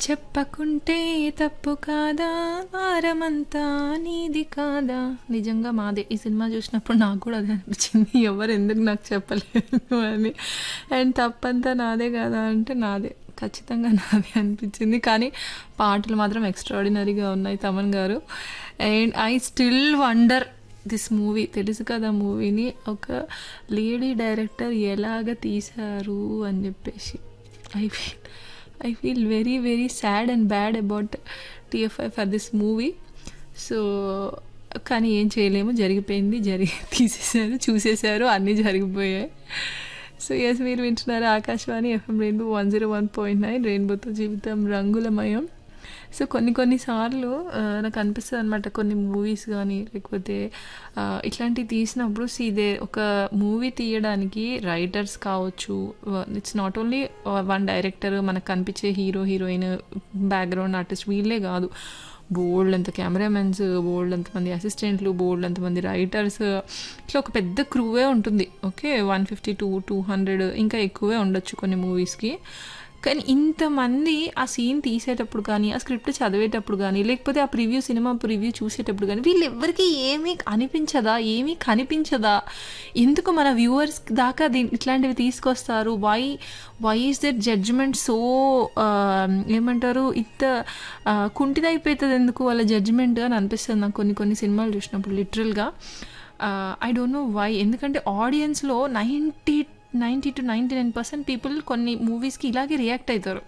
చెప్పకుంటే తప్పు కాదా వారమంతా నీది కాదా నిజంగా మాదే ఈ సినిమా చూసినప్పుడు నాకు కూడా అదే అనిపించింది ఎవరు ఎందుకు నాకు చెప్పలేదు అని అండ్ తప్పంతా నాదే కదా అంటే నాదే ఖచ్చితంగా నాదే అనిపించింది కానీ పాటలు మాత్రం ఎక్స్ట్రాడినరీగా ఉన్నాయి తమన్ గారు and I still wonder this movie తెలుసు కదా మూవీని ఒక లేడీ డైరెక్టర్ ఎలాగ తీశారు అని చెప్పేసి I feel I feel very very sad and bad about TFI for this movie so కానీ ఏం చేయలేము జరిగిపోయింది జరిగి తీసేశారు చూసేశారు అన్నీ జరిగిపోయాయి సో ఎస్ మీరు వింటున్నారు Akashvani FM rainbow one zero one point nine రెయిన్బోతో జీవితం రంగులమయం సో కొన్ని కొన్నిసార్లు ఆ, నాకు అనిపిస్తుంది అనమాట కొన్ని మూవీస్ కానీ లేకపోతే ఆ, ఇట్లాంటివి తీసినప్పుడు సీదే ఒక మూవీ తీయడానికి రైటర్స్ కావచ్చు it's not only one director మనకు కనిపించే హీరో హీరోయిన్ బ్యాక్గ్రౌండ్ ఆర్టిస్ట్ వీళ్ళే కాదు బోల్డ్ అంత కెమెరామెన్స్ బోల్డ్ అంతమంది అసిస్టెంట్లు బోల్డ్ అంతమంది రైటర్స్ ఇట్లా ఒక పెద్ద క్రూవే ఉంటుంది okay one fifty two two hundred ఇంకా ఎక్కువే ఉండొచ్చు కొన్ని మూవీస్కి కానీ ఇంతమంది ఆ సీన్ తీసేటప్పుడు కానీ ఆ స్క్రిప్ట్ చదివేటప్పుడు కానీ లేకపోతే ఆ ప్రివ్యూ సినిమా ప్రివ్యూ చూసేటప్పుడు కానీ వీళ్ళెవ్వరికీ ఏమీ అనిపించదా ఏమీ కనిపించదా ఎందుకు మన వ్యూవర్స్ దాకా దీ ఇట్లాంటివి తీసుకొస్తారు why why is that judgement so ఏమంటారు ఇంత ఆ, కుంటిదైపోతుంది ఎందుకు వాళ్ళ జడ్జ్మెంట్ అని అనిపిస్తుంది నాకు కొన్ని కొన్ని సినిమాలు చూసినప్పుడు లిటరల్గా ఐ డోంట్ నో వై ఎందుకంటే ఆడియన్స్లో ninety ninety to ninety nine percent people కొన్ని మూవీస్కి ఇలాగే రియాక్ట్ అవుతారు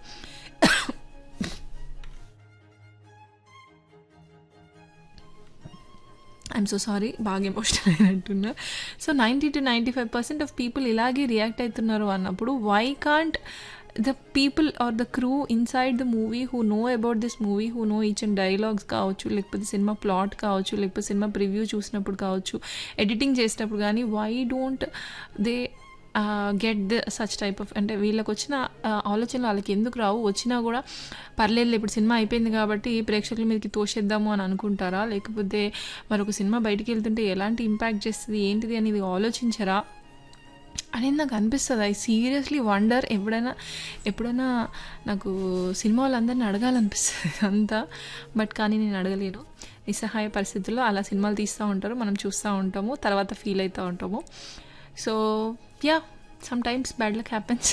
ఐఎమ్ సో సారీ బాగా ఎమోషనల్ అయినట్టున్నా so ninety to ninety five percent of people ఇలాగే రియాక్ట్ అవుతున్నారు అన్నప్పుడు why can't the people are the crew inside the movie who know about this movie who know each and dialogues కావచ్చు లేకపోతే cinema plot కావచ్చు లేకపోతే cinema preview చూసినప్పుడు కావచ్చు editing చేసినప్పుడు కానీ why don't they get the such type of అంటే వీళ్ళకి వచ్చిన ఆ, ఆలోచనలు వాళ్ళకి ఎందుకు రావు వచ్చినా కూడా పర్లేదు ఇప్పుడు సినిమా అయిపోయింది కాబట్టి ప్రేక్షకుల మీదకి తోసేద్దాము అని అనుకుంటారా లేకపోతే మరొక సినిమా బయటికి వెళ్తుంటే ఎలాంటి ఇంపాక్ట్ చేస్తుంది ఏంటిది అనేది ఆలోచించరా అనేది నాకు అనిపిస్తుంది ఐ సీరియస్లీ వండర్ ఎప్పుడైనా ఎప్పుడైనా నాకు సినిమా వాళ్ళందరినీ అడగాలనిపిస్తుంది అంతా బట్ కానీ నేను అడగలేను నిస్సహాయ పరిస్థితుల్లో అలా సినిమాలు తీస్తూ ఉంటారు మనం చూస్తూ ఉంటాము తర్వాత ఫీల్ అవుతూ ఉంటాము so yeah sometimes bad luck happens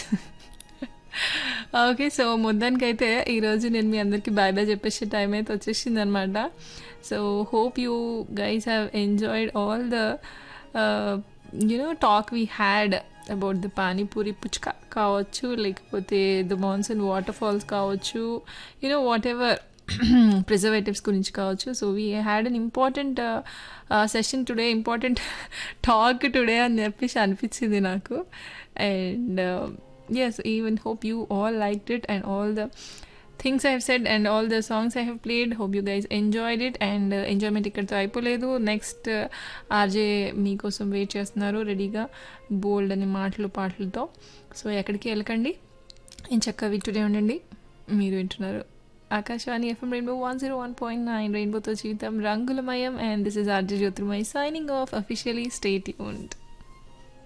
okay so మొత్తానికైతే ఈరోజు నేను మీ అందరికీ బాయ్ బాయ్ చెప్పేసే టైం అయితే వచ్చేసింది అనమాట so hope you guys have enjoyed all the you know talk we had about the pani puri puchka కావచ్చు లేకపోతే ద మాన్సూన్ వాటర్ ఫాల్స్ కావచ్చు యూనో వాట్ ఎవర్ ప్రిజర్వేటివ్స్ గురించి కావచ్చు so we had an important session today important talk today అని చెప్పేసి అనిపించింది నాకు and yes even hope you all liked it and all the things i have said and all the songs i have played hope you guys enjoyed it and uh, enjoyment ఇక్కడితో అయిపోలేదు next RJ మీకోసం wait చేస్తున్నారు రెడీగా బోల్డ్ అని మాటలు పాటలతో so ఎక్కడికి వెళ్ళకండి నేను చక్కగా వింటూనే ఉండండి మీరు వింటున్నారు Akashvani FM rainbow one zero one point nine రెయిన్బోతో జీవితం రంగులమయం and this is RJ Jyotirmay signing off officially stay యూన్డ్